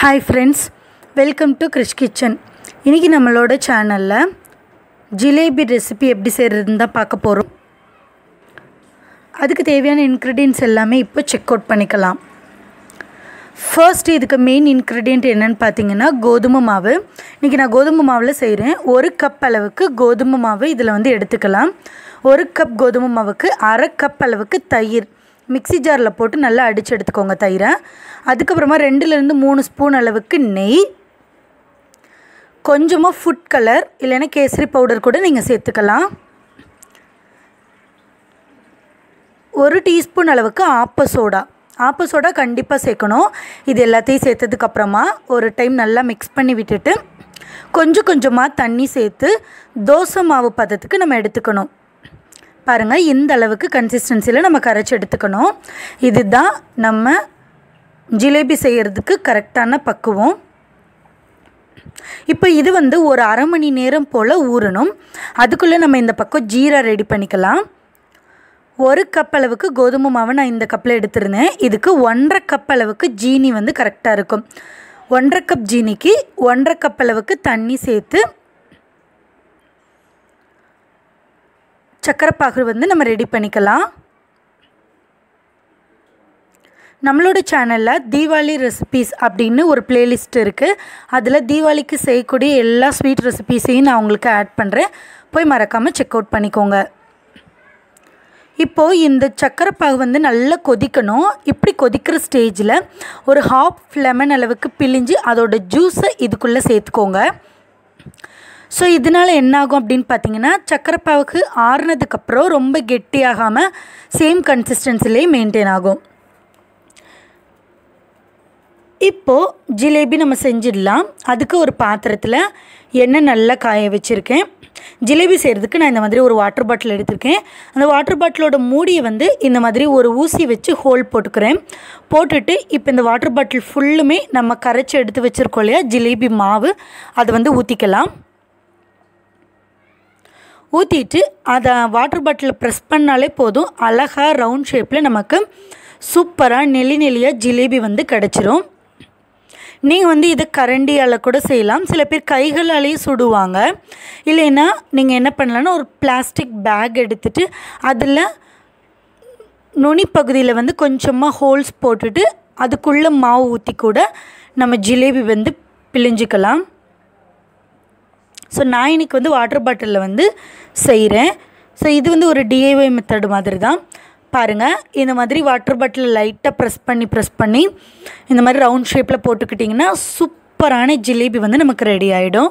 hi friends welcome to Krish kitchen இன்றைக்கி நம்மளோட சேனலில் ஜிலேபி ரெசிபி எப்படி செய்கிறதுன்னு தான் பார்க்க போகிறோம் அதுக்கு தேவையான இன்க்ரீடியன்ஸ் எல்லாமே இப்போ செக் அவுட் பண்ணிக்கலாம் ஃபர்ஸ்ட் இதுக்கு மெயின் இன்க்ரீடியன்ட் என்னென்னு பார்த்தீங்கன்னா கோதுமை மாவு இன்றைக்கி நான் கோதுமை மாவில் செய்கிறேன் ஒரு கப் அளவுக்கு கோதுமை மாவு இதில் வந்து எடுத்துக்கலாம் ஒரு கப் கோதுமை மாவுக்கு அரை கப் அளவுக்கு தயிர் மிக்ஸி ஜாரில் போட்டு நல்லா அடித்து எடுத்துக்கோங்க தயிரை அதுக்கப்புறமா ரெண்டுலேருந்து மூணு ஸ்பூன் அளவுக்கு நெய் கொஞ்சமாக ஃபுட் கலர் இல்லைன்னா கேசரி பவுடர் கூட நீங்கள் சேர்த்துக்கலாம் ஒரு டீஸ்பூன் அளவுக்கு ஆப்ப சோடா ஆப்ப சோடா கண்டிப்பாக சேர்க்கணும் இது எல்லாத்தையும் சேர்த்ததுக்கப்புறமா ஒரு டைம் நல்லா மிக்ஸ் பண்ணி விட்டுட்டு கொஞ்சம் கொஞ்சமாக தண்ணி சேர்த்து தோசை மாவு பதத்துக்கு நம்ம எடுத்துக்கணும் பாருங்கள் இந்த அளவுக்கு கன்சிஸ்டன்சியில் நம்ம கரைச்சி எடுத்துக்கணும் இதுதான் நம்ம ஜிலேபி செய்கிறதுக்கு கரெக்டான பக்குவம் இப்போ இது வந்து ஒரு அரை மணி நேரம் போல் ஊறணும் அதுக்குள்ளே நம்ம இந்த பக்கம் ஜீரா ரெடி பண்ணிக்கலாம் ஒரு கப் அளவுக்கு கோதுமை மாவை நான் இந்த கப்பில் எடுத்திருந்தேன் இதுக்கு ஒன்றரை கப் அளவுக்கு ஜீனி வந்து கரெக்டாக இருக்கும் ஒன்றரை கப் ஜீனிக்கு ஒன்றரை கப் அளவுக்கு தண்ணி சேர்த்து சக்கரை பாகு வந்து நம்ம ரெடி பண்ணிக்கலாம் நம்மளோட சேனலில் தீபாவளி ரெசிபீஸ் அப்படின்னு ஒரு பிளேலிஸ்ட் இருக்குது அதில் தீபாவளிக்கு செய்யக்கூடிய எல்லா ஸ்வீட் ரெசிபீஸையும் நான் உங்களுக்கு ஆட் பண்ணுறேன் போய் மறக்காமல் செக் அவுட் பண்ணிக்கோங்க இப்போது இந்த சக்கரை பாகு வந்து நல்லா கொதிக்கணும் இப்படி கொதிக்கிற ஸ்டேஜில் ஒரு ஹாஃப் லெமன் அளவுக்கு பிழிஞ்சு அதோட ஜூஸை இதுக்குள்ளே சேர்த்துக்கோங்க ஸோ இதனால் என்ன ஆகும் அப்படின்னு பார்த்தீங்கன்னா சக்கரை பாவுக்கு ஆறுனதுக்கப்புறம் ரொம்ப கெட்டியாகாமல் சேம் கன்சிஸ்டன்சிலே மெயின்டைன் ஆகும் இப்போது ஜிலேபி நம்ம செஞ்சிடலாம் அதுக்கு ஒரு பாத்திரத்தில் எண்ணெய் நல்லா காய வச்சுருக்கேன் ஜிலேபி செய்கிறதுக்கு நான் இந்த மாதிரி ஒரு வாட்டர் பாட்டில் எடுத்திருக்கேன் அந்த வாட்டர் பாட்டிலோட மூடியை வந்து இந்த மாதிரி ஒரு ஊசி வச்சு ஹோல் போட்டுக்கிறேன் போட்டுட்டு இப்போ இந்த வாட்டர் பாட்டில் ஃபுல்லுமே நம்ம கரைச்சி எடுத்து வச்சுருக்கோம் இல்லையா ஜிலேபி மாவு அதை வந்து ஊற்றிக்கலாம் ஊற்றிட்டு அதை வாட்டர் பாட்டிலில் ப்ரெஸ் பண்ணாலே போதும் அழகாக ரவுண்ட் ஷேப்பில் நமக்கு சூப்பராக நெல்லி நெல்லியாக ஜிலேபி வந்து கிடச்சிரும் நீங்கள் வந்து இதை கரண்டியால் கூட செய்யலாம் சில பேர் கைகளாலேயே சுடுவாங்க இல்லைன்னா நீங்கள் என்ன பண்ணலான்னா ஒரு பிளாஸ்டிக் பேக் எடுத்துகிட்டு அதில் நுனி பகுதியில் வந்து கொஞ்சமாக ஹோல்ஸ் போட்டுட்டு அதுக்குள்ளே மாவு ஊற்றி கூட நம்ம ஜிலேபி வந்து பிழிஞ்சிக்கலாம் ஸோ நான் இன்றைக்கி வந்து வாட்டர் பாட்டிலில் வந்து செய்கிறேன் ஸோ இது வந்து ஒரு டிஐஒய் மெத்தடு மாதிரி தான் பாருங்கள் இந்த மாதிரி வாட்டர் பாட்டில் லைட்டாக ப்ரெஸ் பண்ணி ப்ரெஸ் பண்ணி இந்த மாதிரி ரவுண்ட் ஷேப்பில் போட்டுக்கிட்டிங்கன்னா சூப்பரான ஜிலேபி வந்து நமக்கு ரெடி ஆகிடும்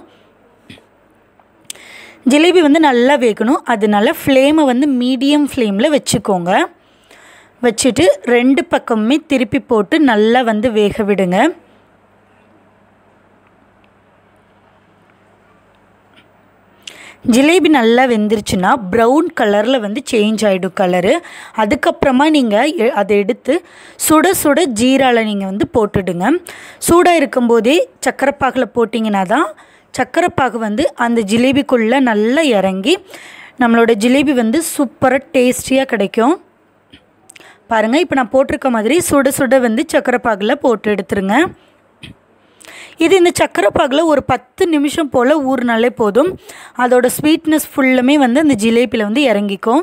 ஜிலேபி வந்து நல்லா வேகணும் அதனால ஃப்ளேமை வந்து மீடியம் ஃப்ளேமில் வச்சுக்கோங்க வச்சுட்டு ரெண்டு பக்கமுமே திருப்பி போட்டு நல்லா வந்து வேக விடுங்க ஜிலேபி நல்லா வெந்துருச்சுன்னா ப்ரௌன் கலரில் வந்து சேஞ்ச் ஆகிடும் கலரு அதுக்கப்புறமா நீங்கள் அதை எடுத்து சுட சுட ஜீராவில் நீங்கள் வந்து போட்டுடுங்க சூடாக இருக்கும்போதே சக்கரைப்பாகில் போட்டிங்கன்னா தான் சக்கரைப்பாகு வந்து அந்த ஜிலேபிக்குள்ளே நல்லா இறங்கி நம்மளோட ஜிலேபி வந்து சூப்பராக டேஸ்டியாக கிடைக்கும் பாருங்கள் இப்போ நான் போட்டிருக்க மாதிரி சுட சுட வந்து சக்கரைப்பாகில் போட்டு எடுத்துருங்க இது இந்த சக்கரை பாகில் ஒரு பத்து நிமிஷம் போல் ஊறினாலே போதும் அதோட ஸ்வீட்னஸ் ஃபுல்லுமே வந்து அந்த ஜிலேபியில் வந்து இறங்கிக்கும்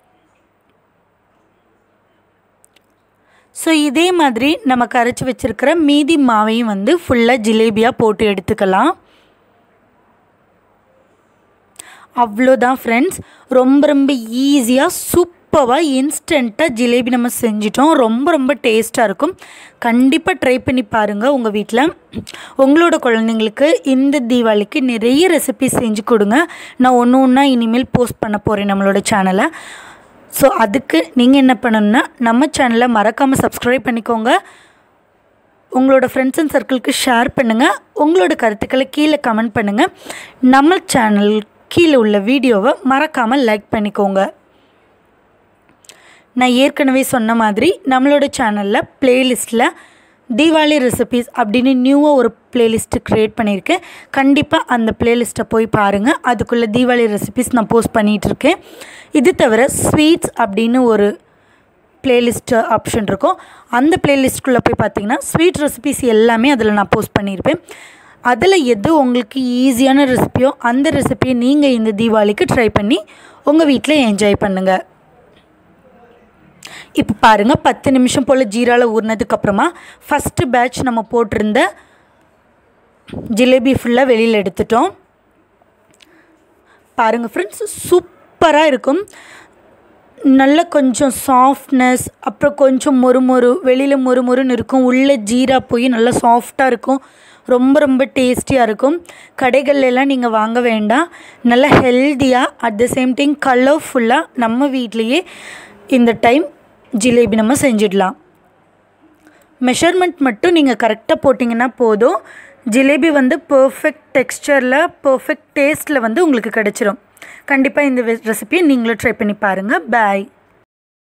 ஸோ இதே மாதிரி நம்ம கரைச்சி வச்சுருக்கிற மீதி மாவையும் வந்து ஃபுல்லாக ஜிலேபியாக போட்டு எடுத்துக்கலாம் அவ்வளோதான் ஃப்ரெண்ட்ஸ் ரொம்ப ரொம்ப ஈஸியாக சூப்பராக இன்ஸ்டண்ட்டாக ஜிலேபி நம்ம செஞ்சிட்டோம் ரொம்ப ரொம்ப டேஸ்ட்டாக இருக்கும் கண்டிப்பாக ட்ரை பண்ணி பாருங்கள் உங்கள் வீட்டில் உங்களோட குழந்தைங்களுக்கு இந்த தீபாவளிக்கு நிறைய ரெசிபி செஞ்சு கொடுங்க நான் ஒன்று ஒன்றா இனிமேல் போஸ்ட் பண்ண போகிறேன் நம்மளோட சேனலை ஸோ அதுக்கு நீங்கள் என்ன பண்ணணுன்னா நம்ம சேனலை மறக்காமல் சப்ஸ்கிரைப் பண்ணிக்கோங்க உங்களோட ஃப்ரெண்ட்ஸ் அண்ட் சர்க்கிளுக்கு ஷேர் பண்ணுங்கள் உங்களோட கருத்துக்களை கீழே கமெண்ட் பண்ணுங்கள் நம்ம சேனல் கீழே உள்ள வீடியோவை மறக்காமல் லைக் பண்ணிக்கோங்க நான் ஏற்கனவே சொன்ன மாதிரி நம்மளோட சேனலில் ப்ளேலிஸ்ட்டில் தீபாவளி ரெசிபீஸ் அப்படின்னு நியூவாக ஒரு பிளேலிஸ்ட்டு க்ரியேட் பண்ணியிருக்கேன் கண்டிப்பாக அந்த பிளேலிஸ்ட்டை போய் பாருங்கள் அதுக்குள்ளே தீபாவளி ரெசிபீஸ் நான் போஸ்ட் பண்ணிகிட்ருக்கேன் இது தவிர ஸ்வீட்ஸ் அப்படின்னு ஒரு பிளேலிஸ்ட் ஆப்ஷன் இருக்கும் அந்த பிளேலிஸ்ட்குள்ளே போய் பார்த்தீங்கன்னா ஸ்வீட் ரெசிபிஸ் எல்லாமே அதில் நான் போஸ்ட் பண்ணியிருப்பேன் அதில் எது உங்களுக்கு ஈஸியான ரெசிபியோ அந்த ரெசிபியை நீங்கள் இந்த தீபாவளிக்கு ட்ரை பண்ணி உங்கள் வீட்டில் என்ஜாய் பண்ணுங்கள் இப்போ பாருங்கள் பத்து நிமிஷம் போல் ஜீராவில் ஊறினதுக்கப்புறமா ஃபஸ்ட்டு பேட்ச் நம்ம போட்டிருந்த ஜிலேபி ஃபுல்லாக வெளியில் எடுத்துட்டோம் பாருங்கள் ஃப்ரெண்ட்ஸ் சூப்பராக இருக்கும் நல்ல கொஞ்சம் சாஃப்ட்னஸ் அப்புறம் கொஞ்சம் மொறு மொறு வெளியில் மொறு மொறுன்னு இருக்கும் உள்ளே ஜீரா போய் நல்லா சாஃப்டாக இருக்கும் ரொம்ப ரொம்ப டேஸ்டியாக இருக்கும் கடைகள்ல எல்லாம் நீங்கள் வாங்க வேண்டாம் நல்லா ஹெல்த்தியாக அட் த சேம் டைம் கலர்ஃபுல்லாக நம்ம வீட்லேயே இந்த டைம் ஜிலேபி நம்ம செஞ்சிடலாம் மெஷர்மெண்ட் மட்டும் நீங்கள் கரெக்டாக போட்டிங்கன்னா போதும் ஜிலேபி வந்து பர்ஃபெக்ட் டெக்ஸ்சரில் பர்ஃபெக்ட் டேஸ்ட்டில் வந்து உங்களுக்கு கிடச்சிரும் கண்டிப்பாக இந்த ரெசிபியை நீங்களும் ட்ரை பண்ணி பாருங்கள் பாய்